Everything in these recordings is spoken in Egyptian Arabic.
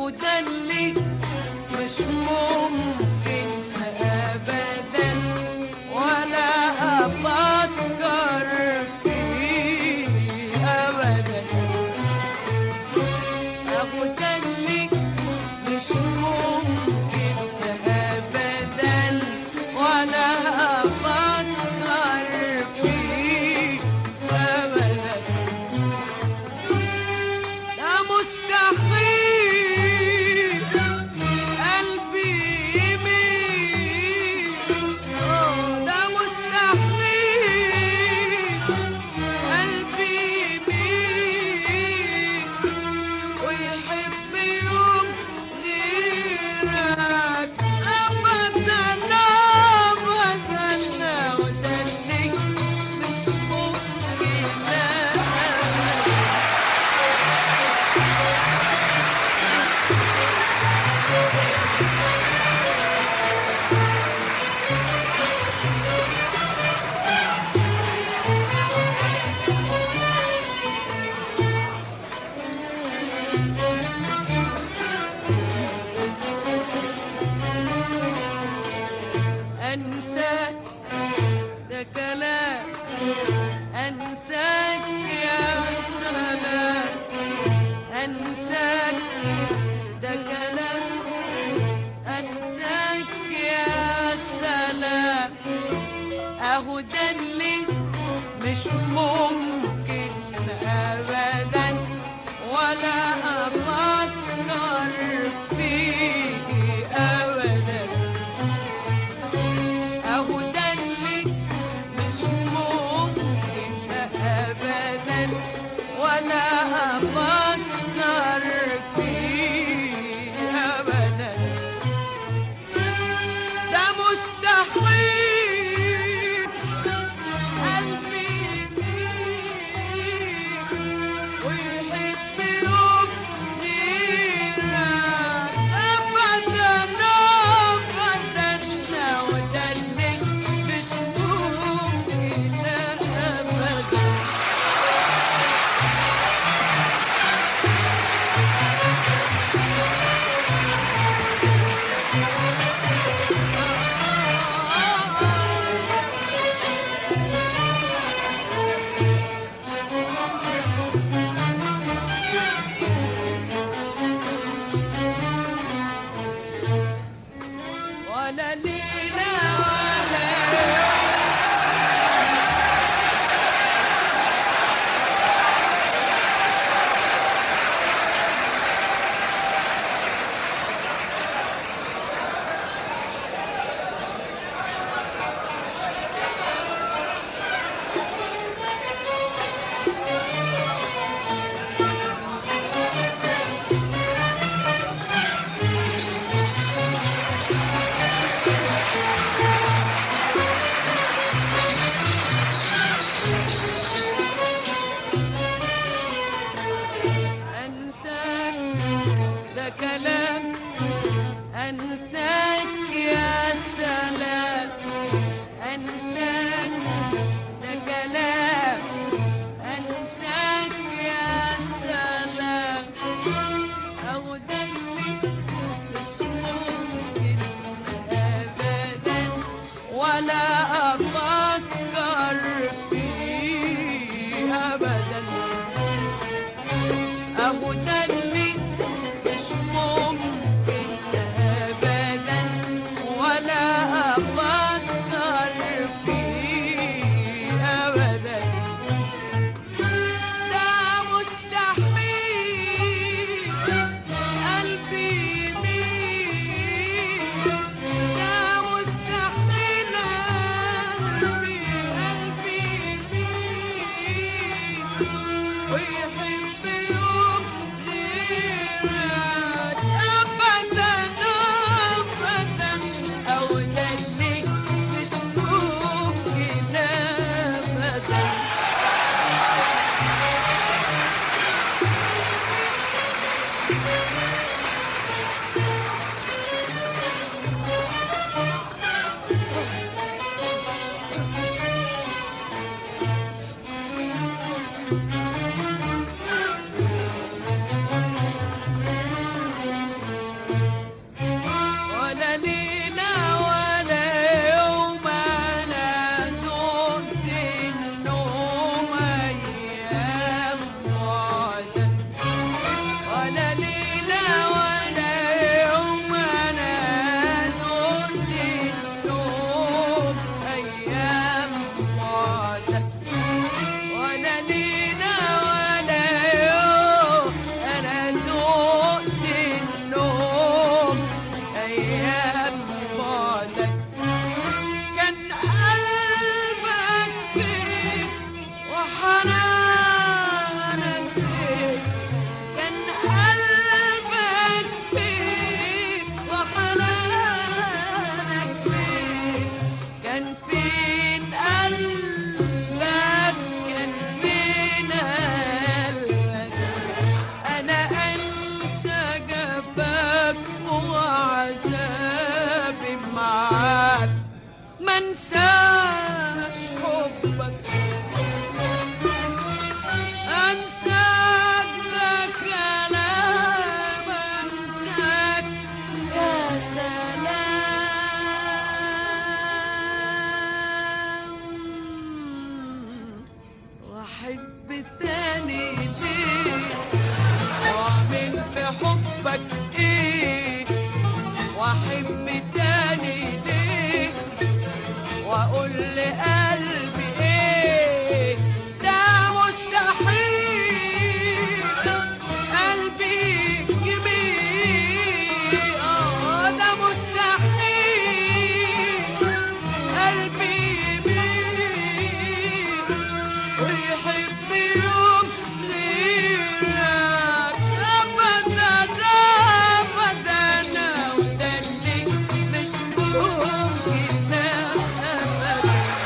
اهو ده اللي مش ممكن ابدا ولا افكر فيه ابدا اهو ده اللي مش ممكن ابدا ولا افكر فيه ابدا ده مستحيل قلبي يميل آه، ده مستحيل قلبي يميل ويحب يوم غيرك أبدا أبدا وده اللي مش ممكن أبدا أنساك ده كلام أنساك يا سلام أنساك ده كلام أنساك يا سلام أهو ده اللي مش ممكن أبدا ولا أفكر فيه أبدا أهو ده اللي مش ممكن أبدا ولا أفكر فيه أبدا ده مستحيل قلبي يميل ويحب يوم غيرك أبدا أبدا وده اللي مش ممكن أبدا ولا ليلة ولا أنساك ده كلام أنساك يا سلام أنساك ده كلام أنساك يا سلام أو ده اللي مش ممكن أبدا ولا أفكر فيه أبدا أهو ده اللي مش ممكن حبك ايه واحب تاني ليه واقول لقلبي ايه ده مستحيل قلبي جميل اه ده مستحيل قلبي يميل ويحب يوم غيرك ابدا ابدا وده اللي مش ممكن ابدا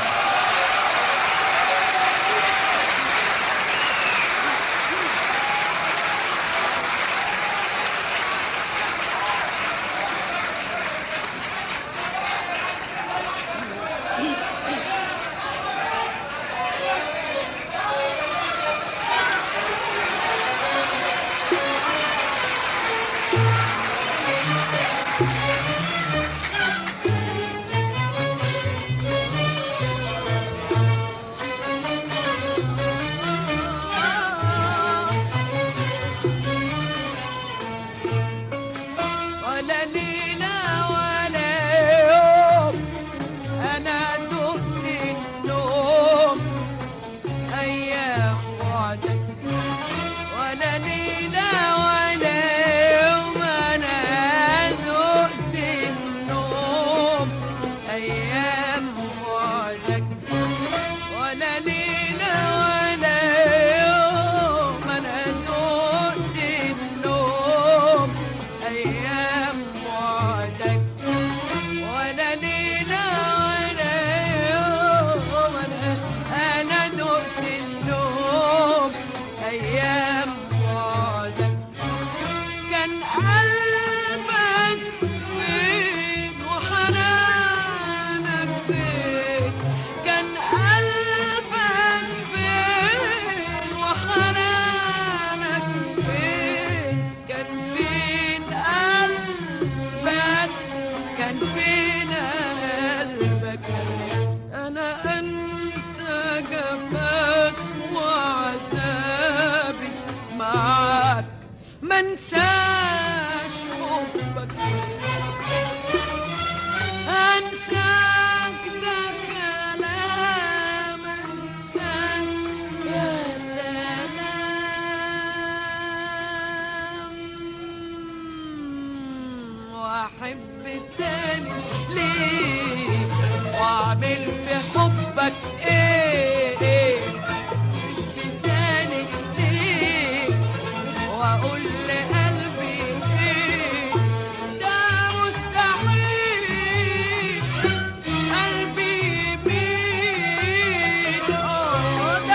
ولا ليلة ولا يوم أنا دقت النوم أيام بعدك ولا ليلة ولا يوم أنا دقت النوم أيام بعدك ولا ليلة ولا يوم أنا دقت النوم أيام بعدك ولا ليلة ولا يوم أنا أنا دقت النوم أيام بعدك كان قلبك فين وحنانك فين كان قلبك فين وحنانك فين كان فين قلبك كان فين قلبك انا انسى جفاك وعذابي معاك ما انساش حبك انساك ده كلام انساك يا سلام واحب التاني ليه واعمل في حبك ايه ايه احب تاني ليه واقول لقلبي ايه ده مستحيل قلبي يميل اه ده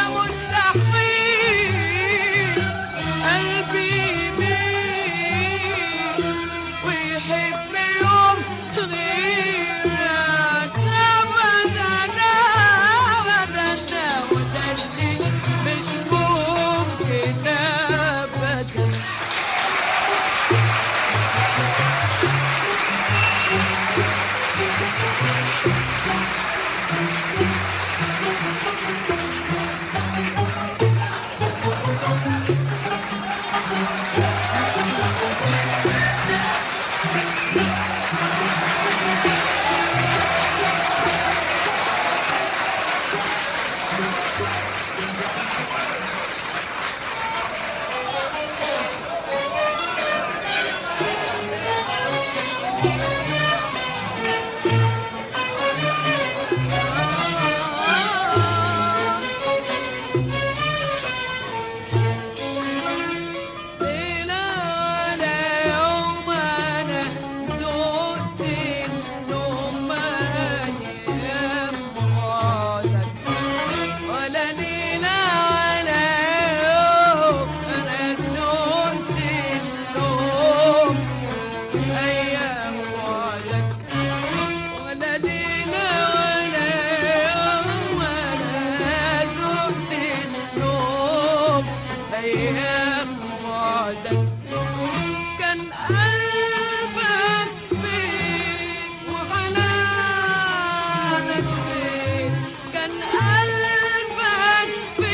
مستحيل قلبي يميل ويحب يوم غيرك ابدا ابدا وده اللي مش ممكن ابدا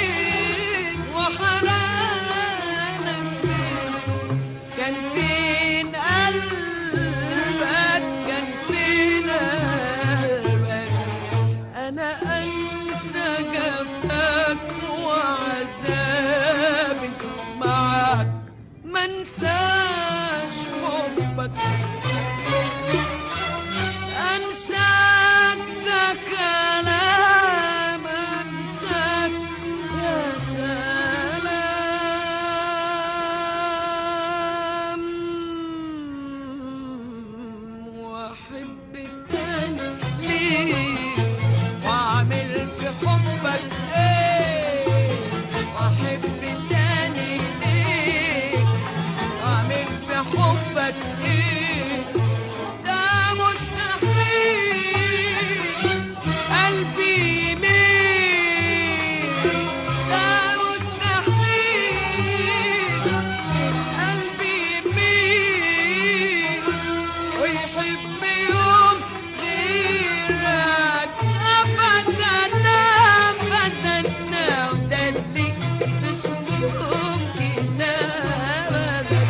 كان في منساش حبك انساك ده كلام انساك يا سلام واحب التاني ليه واعمل في حبك ايه واحب التاني ليه واعمل في حبك ايه ده مستحيل قلبي يميل ده مستحيل قلبي يميل ويحب يوم غيرك ابدا ابدا وده اللي مش ممكن ابدا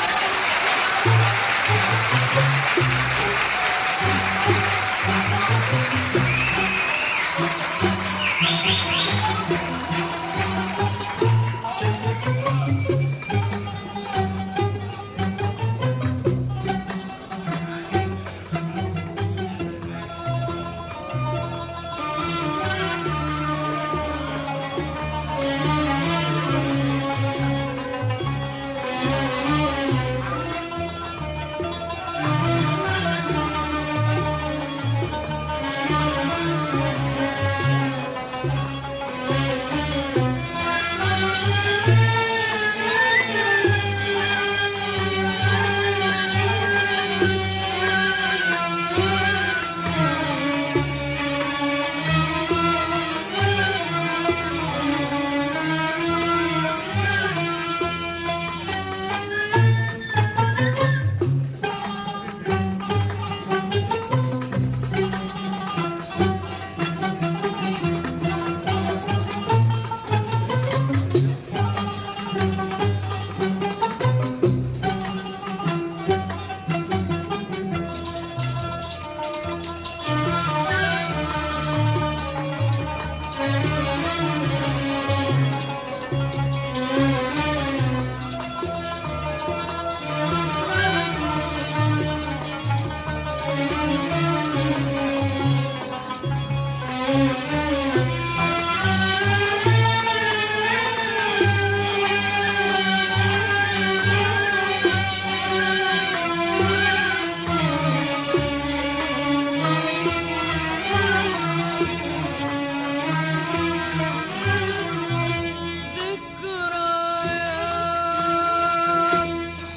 ذكريات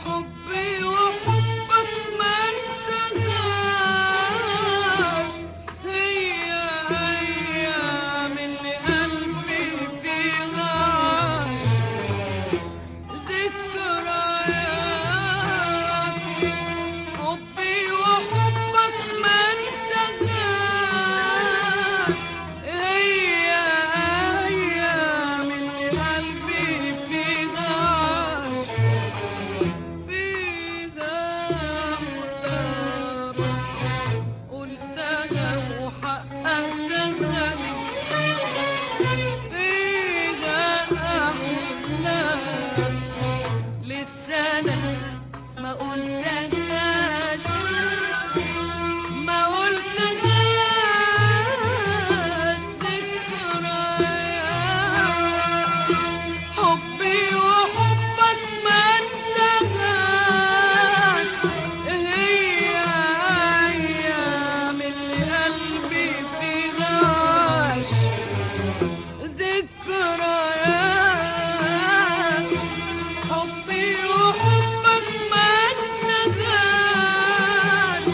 حبي وحبك ما انساهاش هي ايام اللي قلبي فيها عاش ذكريات حبي وحبك ما انساهاش هي ايام اللي قلبي فيها عاش فيها أحلام قلتها وحققتها فيها أحلام لسه أنا ما قلتهاش ما قلتهاش ذكريات حبي وحبك ما انساهاش هي ايام اللي قلبي فيها عاش ذكريات حبي وحبك ما انساهاش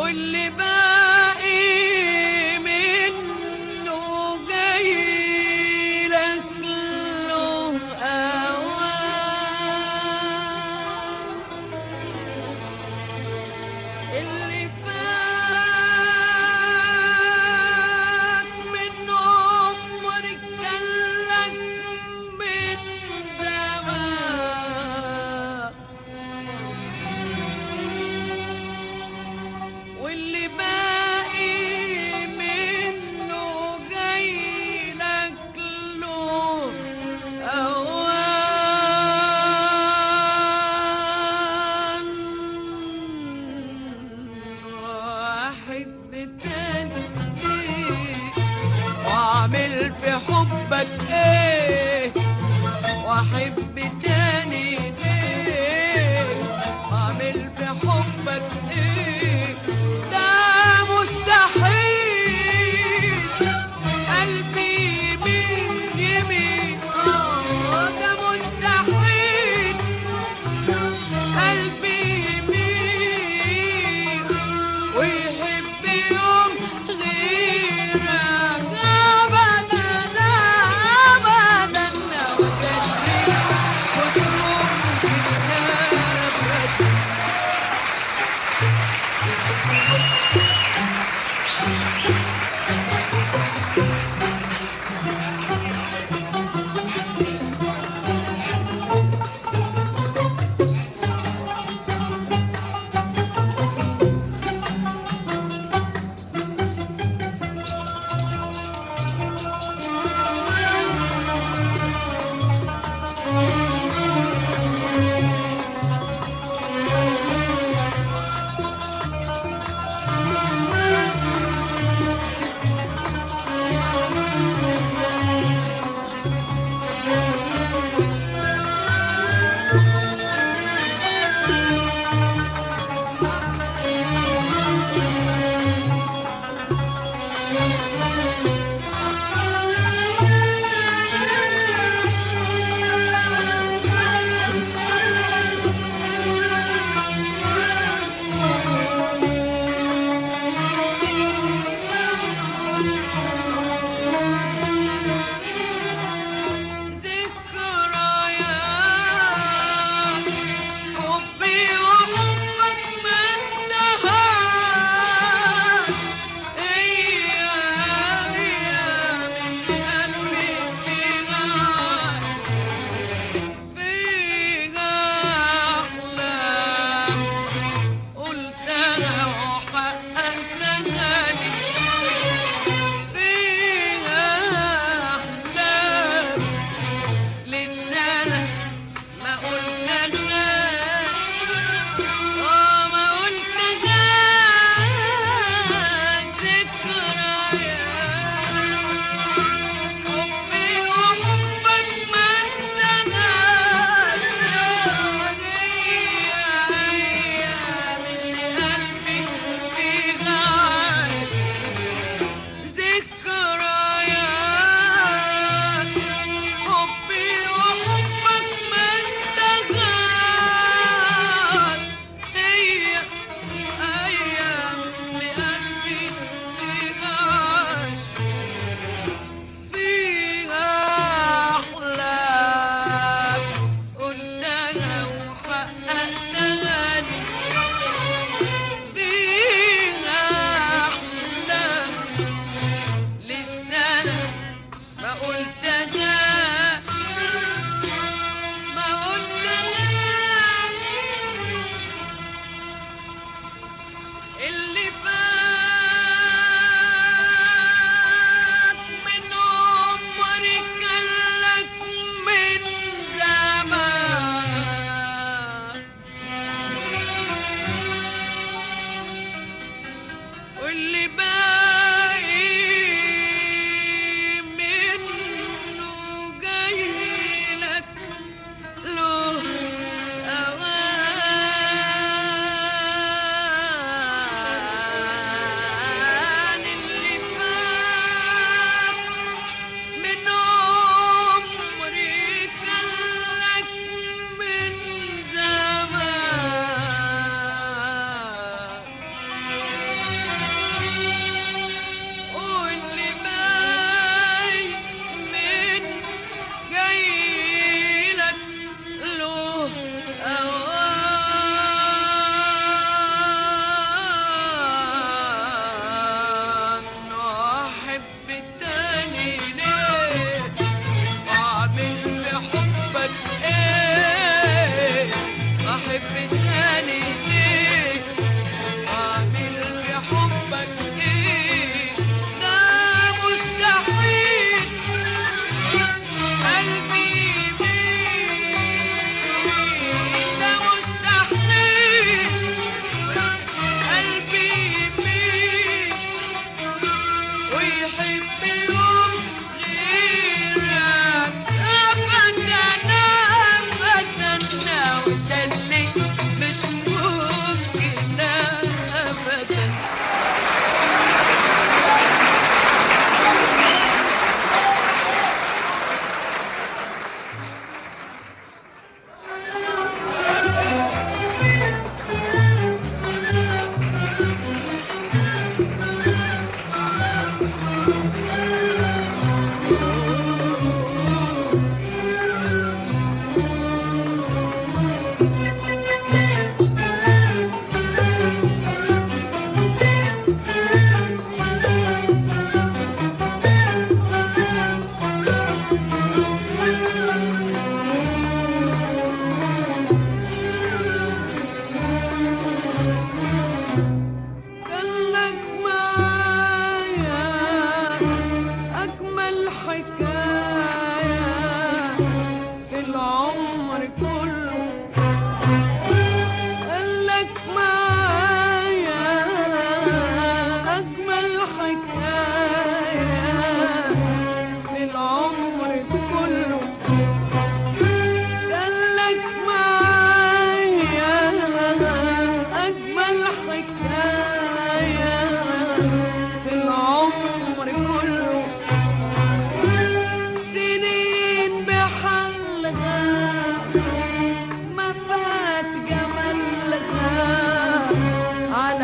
واللي باقي منه جاي لك له أوان اللي فات من عمرك كان لك من زمان واللي باقي منه جاي لك له أوان وأحب تاني وأعمل في حبك إيه وأحب تاني ليه وأعمل في حبك إيه ده مستحيل قلبي يمين يمين آه ده مستحيل قلبي يمين ويحب يوم غيرك أبدا أبدا وتدري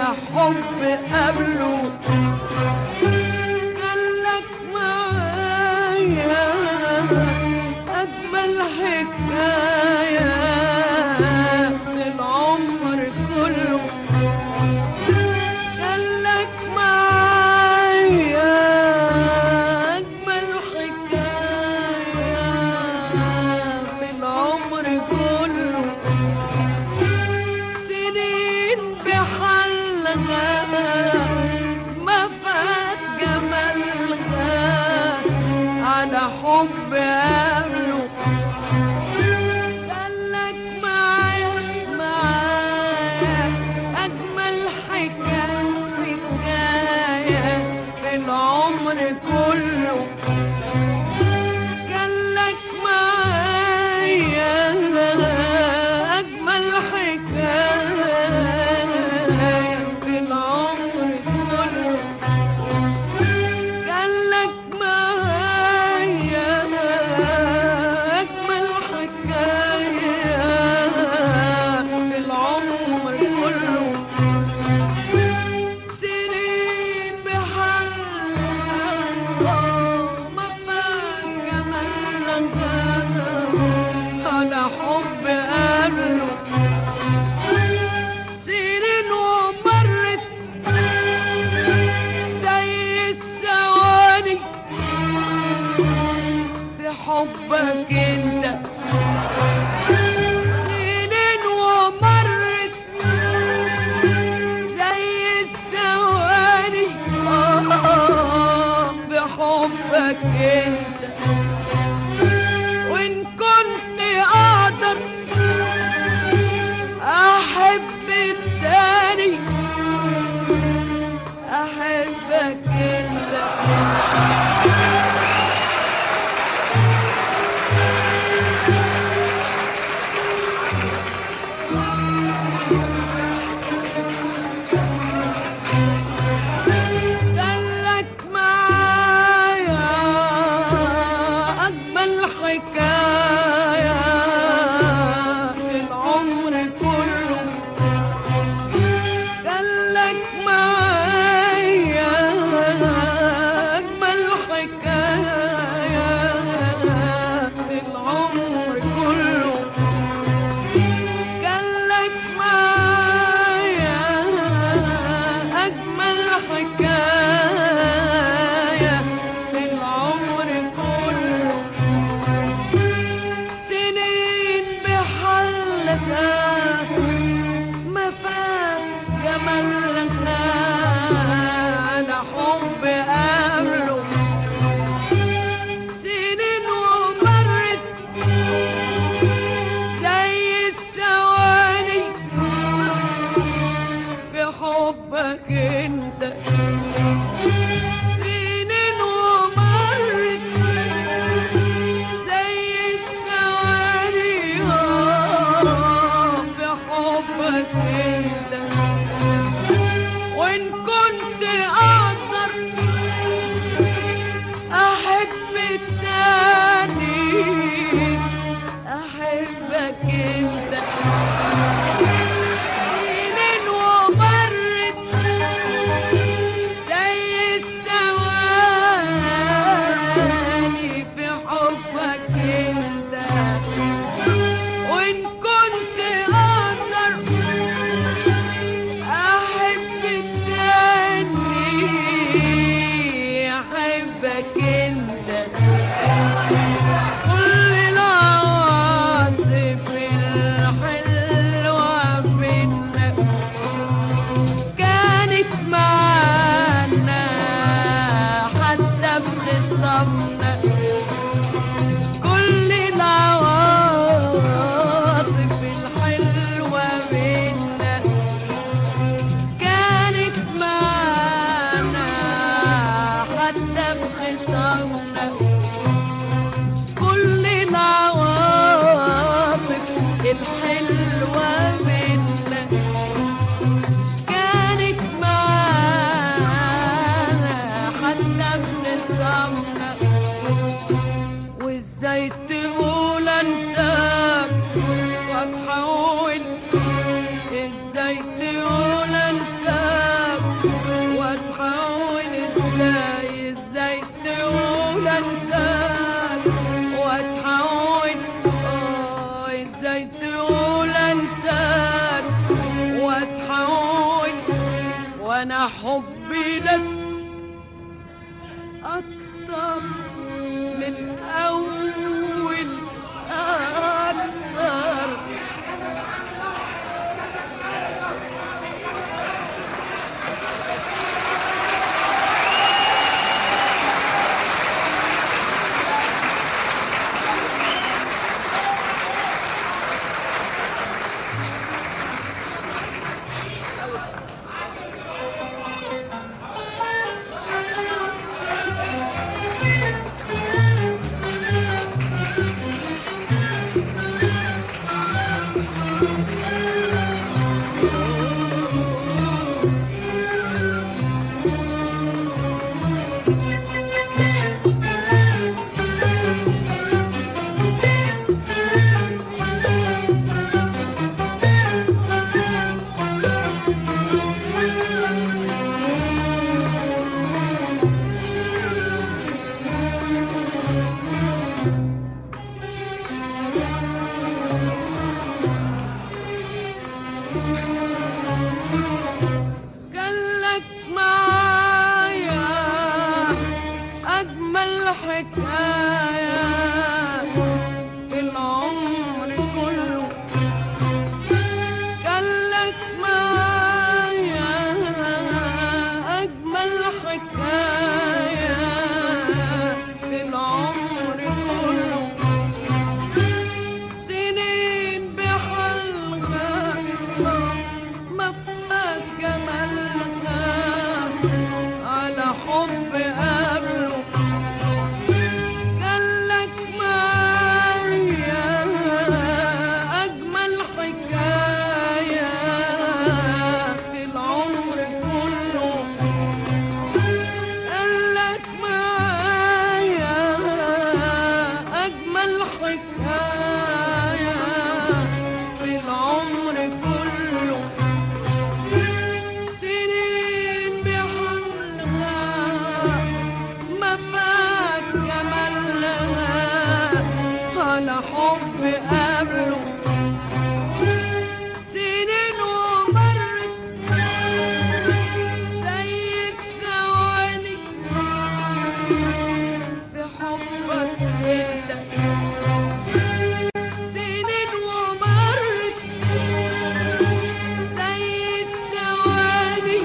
حب قبله قالك معايا أجمل حكاية للعمر كله قالك معايا أجمل حكاية بالعمر كله سنين بحلها ما فات جمالها على حب قبله قالك معايا معايا أجمل حكاية حكاية في العمر كله قالك معايا أجمل حكاية في العمر كله قالك معايا أجمل حكاية في العمر كله سنين بحلها ما فات جمالها على حب قبله سنين ومرت زي الثواني في حبك انت سنين ومرت زي الثواني آه بحبك انت وان كنت اقدر احب التاني احبك انت قالك معايا أجمل حكاية في العمر كله قالك معايا أجمل حكاية في العمر كله قالك معايا أجمل حكاية في العمر كله سنين بحلها ما فات جمالها على حب قبله سنين ومرت زي الثواني بحبك انت سنين ومرت زي الثواني آه، بحبك انت وان كنت اقدر احب التاني احبك انت سنين ومرت زي الثواني في حبك انت وان كنت اقدر احب التاني احبك انت كل العواطف وانا حبي لك اكتر من الاول اكتر كان لك معايا أجمل حكاية في العمر كله كان لك معايا أجمل حكاية في العمر كله سنين بحلقة ما فات جمالها على حب قبله كان لك معايا أجمل حكاية في العمر كله قال لك معايا أجمل حكاية في العمر كله سنين بحلها ما فات جمالها على حب قبله سنين ومرت زي الثواني في حبك انت سنين ومرت زي الثواني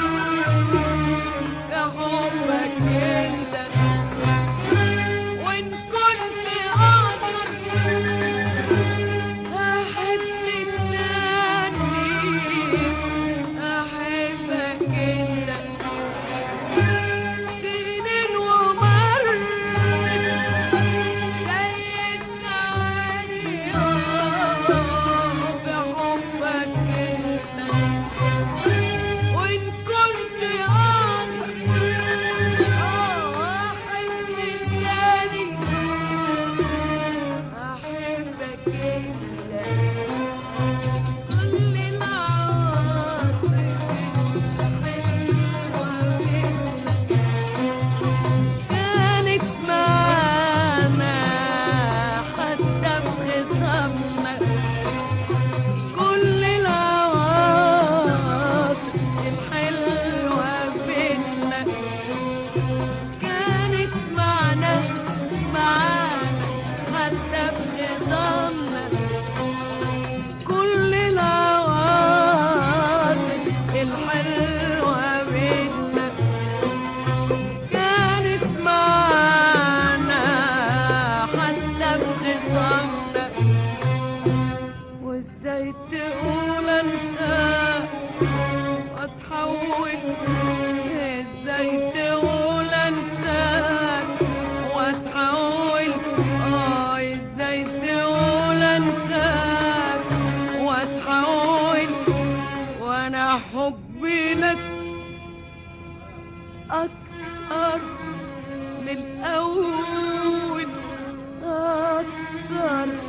في حبك انت وان كنت اقدر احب التاني احبك انت سنين ومرت زي الثواني آه، بحبك انت وان كنت اقدر آه، احب التاني احبك انت كل العواطف الحلوة منك كانت معانا حتى بخصامنا كل العواطف الحلوة بينا كانت معنا معانا حتى بخصامنا كل العواطف الحلوة بينا كانت معانا حتى بخصامنا وازاي تقول انساك واتحول ازاي تقول انساك واتحول اه ازاي تقول انساك واتحول وانا حبي لك أكتر من الأول أكتر